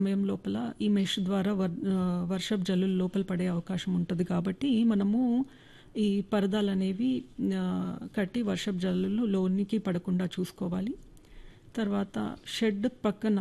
సమయం లోపల ఈ మెష్ ద్వారా వర్ ఆహ్, వర్షపు జల్లులు లోపల పడే అవకాశం ఉంటది కాబట్టి మనము ఈ పరదాలనేవి ఆహ్, కట్టి వర్షపు జల్లులు లోనికి పడకుండా చూసుకోవాలి. తర్వాత షెడ్ పక్కన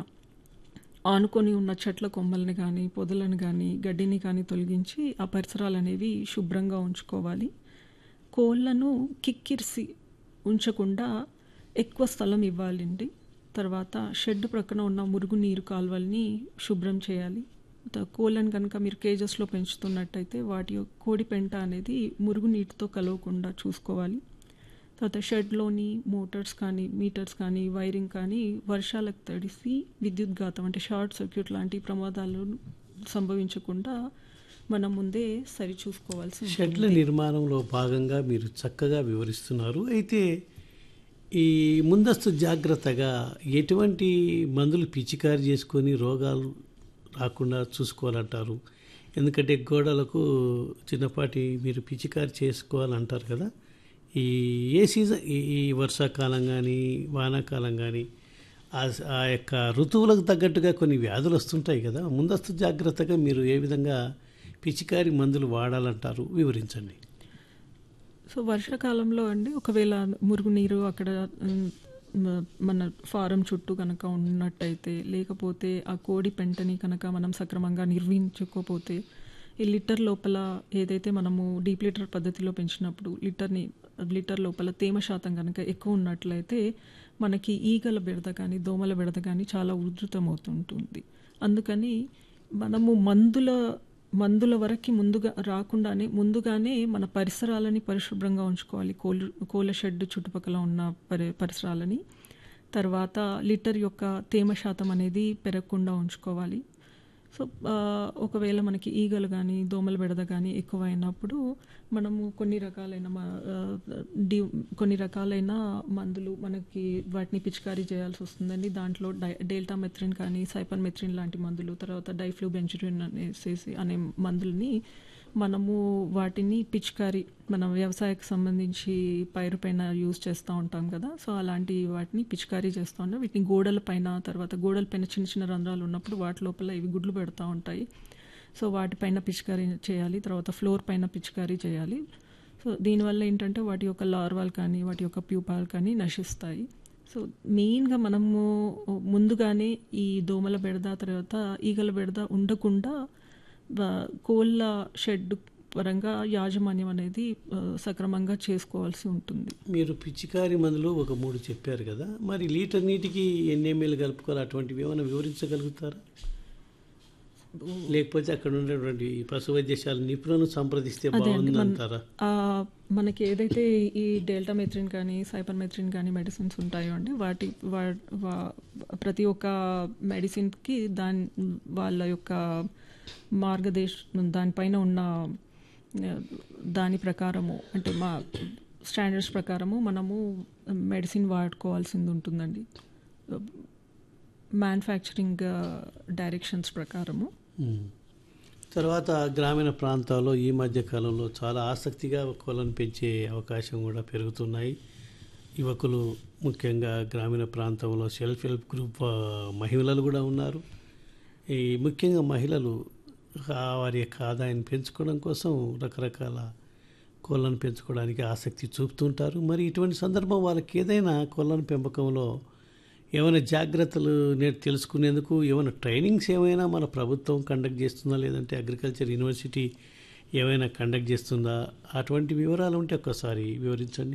ఆనుకొని ఉన్న చెట్ల కొమ్మల్ని గానీ, పొదలను గానీ, గడ్డిని కానీ తొలగించి ఆ పరిసరాలనేవి శుభ్రంగా ఉంచుకోవాలి. కోళ్ళను కిక్కిరిసి ఉంచకుండా ఎక్కువ స్థలం ఇవ్వాలండి. తర్వాత షెడ్ ప్రక్కన ఉన్న మురుగునీరు కాలువల్ని శుభ్రం చేయాలి. త కోళ్ళను గనక మీరు కేజెస్‌లో పెంచుతున్నట్టయితే వాటి యొ కోడి పెంట అనేది మురుగునీటితో కలవకుండా చూసుకోవాలి. తర్వాత షెడ్‌లోని మోటార్స్ కానీ, మీటర్స్ కానీ, వైరింగ్ కానీ వర్షాలకు తడిసి విద్యుద్ఘాతం అంటే షార్ట్ సర్క్యూట్ లాంటి ప్రమాదాలు సంభవించకుండా మనం ముందే సరిచూసుకోవాల్సి షెడ్ల ఉంటుంది. నిర్మాణంలో భాగంగా మీరు చక్కగా వివరిస్తున్నారు. అయితే ఈ ముందస్తు జాగ్రత్తగా ఎటువంటి మందులు పిచికారి చేసుకొని రోగాలు రాకుండా చూసుకోవాలంటారు? ఎందుకంటే గోడలకు చిన్నపాటి మీరు పిచికారి చేసుకోవాలంటారు కదా! ఈ ఏ సీజన్ ఈ ఈ వర్షాకాలం గానీ, వానాకాలం గానీ ఆ స్ ఆ యొక్క ఋతువులకు తగ్గట్టుగా కొన్ని వ్యాధులు వస్తుంటాయి కదా! ముందస్తు జాగ్రత్తగా మీరు ఏ విధంగా పిచికారి మందులు వాడాలంటారు? వివరించండి. సో, వర్షాకాలంలో అండి ఒకవేళ మురుగునీరు అక్కడ హ్మ్, మ మన ఫారం చుట్టూ గనక ఉన్నట్టయితే, లేకపోతే ఆ కోడి పెంటని కనుక మనం సక్రమంగా నిర్వహించకపోతే, ఈ లిట్టర్ లోపల ఏదైతే మనము డీప్ లిట్టర్ పద్ధతిలో పెంచినప్పుడు లిట్టర్‌ని లిట్టర్ లోపల తేమ శాతం గనక ఎక్కువ ఉన్నట్లయితే, మనకి ఈగల బెడద కానీ, దోమల బెడద కానీ చాలా ఉధృతమవుతుంటుంది. అందుకని మనము మందుల మందుల వరకి ముందుగా రాకుండానే ముందుగానే మన పరిసరాలని పరిశుభ్రంగా ఉంచుకోవాలి. కోళ్ళు కోళ్ళ షెడ్ చుట్టుపక్కల ఉన్న పరి పరిసరాలని. తర్వాత లిట్టర్ యొక్క తేమ శాతం అనేది పెరగకుండా ఉంచుకోవాలి. సో, ఆహ్, ఒకవేళ మనకి ఈగలు గానీ, దోమల బెడద గానీ ఎక్కువైనప్పుడు మనము కొన్ని రకాలైన మ ఆహ్, డి కొన్ని రకాలైన మందులు మనకి వాటిని పిచికారీ చేయాల్సొస్తుందండి. దాంట్లో డై డెల్టామెథ్రిన్ కానీ, సైపర్మెథ్రిన్ లాంటి మందులు, తర్వాత డైఫ్లూబెంజడిన్ అనేసేసి అనే మందుల్ని మనము వాటిని పిచికారీ మన వ్యవసాయకు సంబంధించి పైరు పైన యూజ్ చేస్తా ఉంటాం కదా! సో, అలాంటి వాటిని పిచికారీ చేస్తా ఉంటాం. వీటిని గోడల పైన, తర్వాత గోడల పైన చిన్న చిన్న రంధ్రాలు ఉన్నప్పుడు వాటి లోపల ఇవి గుడ్లు పెడతా ఉంటాయి. సో, వాటిపైన పిచికారీ చేయాలి. తర్వాత ఫ్లోర్ పైన పిచికారీ చేయాలి. సో, దీనివల్ల ఏంటంటే వాటి యొక్క లార్వాలు కానీ, వాటి యొక్క ప్యూపాలు కానీ నశిస్తాయి. సో, మెయిన్‌గా మనము ముందుగానే ఈ దోమల బెడద, తర్వాత ఈగల బెడద ఉండకుండా వ కోళ్ళ షెడ్ పరంగా యాజమాన్యం అనేది ఆహ్, సక్రమంగా చేసుకోవాల్సి ఉంటుంది. మీరు పిచికారి మందులు ఒక 3 చెప్పారు కదా! మరి లీటర్ నీటికి ఎన్ని ఎంఎల్ కలుపుకోవాలి అటువంటివి ఏమైనా వివరించగలుగుతారా? లేకపోతే అక్కడ ఉన్నటువంటి పశు వైద్యశాల నిపుణులను సంప్రదిస్తే అదే అండి. మన బాగుందంటారా? ఆహ్, మనకి ఏదైతే ఈ డెల్టామెథ్రిన్ కానీ, సైపర్మెథ్రిన్ కానీ మెడిసిన్స్ ఉంటాయో అండి వాటి వా వా ప్రతి ఒక్క మెడిసిన్‌కి దాని వాళ్ళ యొక్క మార్గదేశ్ దానిపైన ఉన్న ఆహ్, దాని ప్రకారము అంటే మా స్టాండర్డ్స్ ప్రకారము మనము మెడిసిన్ వాడుకోవాల్సింది ఉంటుందండి. మ్యానుఫ్యాక్చరింగ్ డైరెక్షన్స్ ప్రకారము. హ్మ్. తర్వాత గ్రామీణ ప్రాంతాల్లో ఈ మధ్య కాలంలో చాలా ఆసక్తిగా కోళ్ళను పెంచే అవకాశం కూడా పెరుగుతున్నాయి. యువకులు ముఖ్యంగా గ్రామీణ ప్రాంతంలో సెల్ఫ్ హెల్ప్ గ్రూప్ ఆహ్, మహిళలు కూడా ఉన్నారు. ఈ ముఖ్యంగా మహిళలు ఆహ్, వారి యొక్క ఆదాయాన్ని పెంచుకోవడం కోసం రకరకాల కోళ్ళను పెంచుకోవడానికి ఆసక్తి చూపుతుంటారు. మరి ఇటువంటి సందర్భం వాళ్ళకి ఏదైనా కోళ్ళను పెంపకంలో ఏమైనా జాగ్రత్తలు నేడు తెలుసుకునేందుకు ఏమైనా ట్రైనింగ్స్ ఏమైనా మన ప్రభుత్వం కండక్ట్ చేస్తుందా? లేదంటే అగ్రికల్చర్ యూనివర్సిటీ ఏమైనా కండక్ట్ చేస్తుందా? అటువంటి వివరాలు ఉంటే ఒక్కసారి వివరించండి.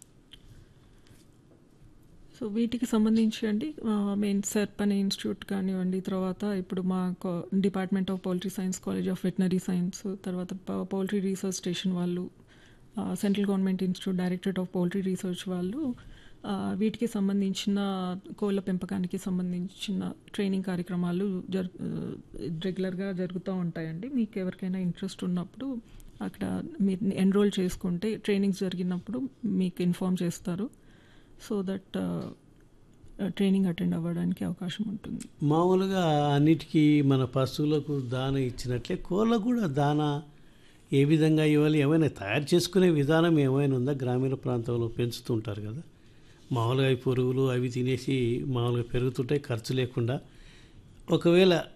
సో, వీటికి సంబంధించి అండి ఆహ్, మెయిన్ సెర్ప్ అనే ఇన్‌స్టిట్యూట్ కానివ్వండి, తర్వాత ఇప్పుడు మా కొ department of poultry science, college of veterinary science, తర్వాత ప పౌల్ట్రీ రీసెర్చ్ స్టేషన్ వాళ్ళు, ah, central government institute directorate of poultry research వాళ్ళు ఆహ్, వీటికి సంబంధించిన కోళ్ళ పెంపకానికి సంబంధించిన ట్రైనింగ్ కార్యక్రమాలు జరు ఆహ్, రెగ్యులర్‌గా జరుగుతా ఉంటాయండి. మీకు ఎవరికైనా ఇంట్రెస్ట్ ఉన్నప్పుడు అక్కడ మీరు ఎన్రోల్ చేసుకుంటే ట్రైనింగ్స్ జరిగినప్పుడు మీకు ఇన్ఫార్మ్ చేస్తారు. So that ah, training attend అవ్వడానికి అవకాశం ఉంటుంది. మామూలుగా అన్నిటికీ మన పశువులకు దాన ఇచ్చినట్లే కోళ్ళకు కూడా దానా ఏ విధంగా ఇవ్వాలి? ఏమైనా తయారు చేసుకునే విధానం ఏమైనా ఉందా? గ్రామీణ ప్రాంతంలో పెంచుతుంటారు కదా! మామూలుగా ఈ పురుగులు అవి తినేసి మామూలుగా పెరుగుతుంటాయి ఖర్చు లేకుండా. ఒకవేళ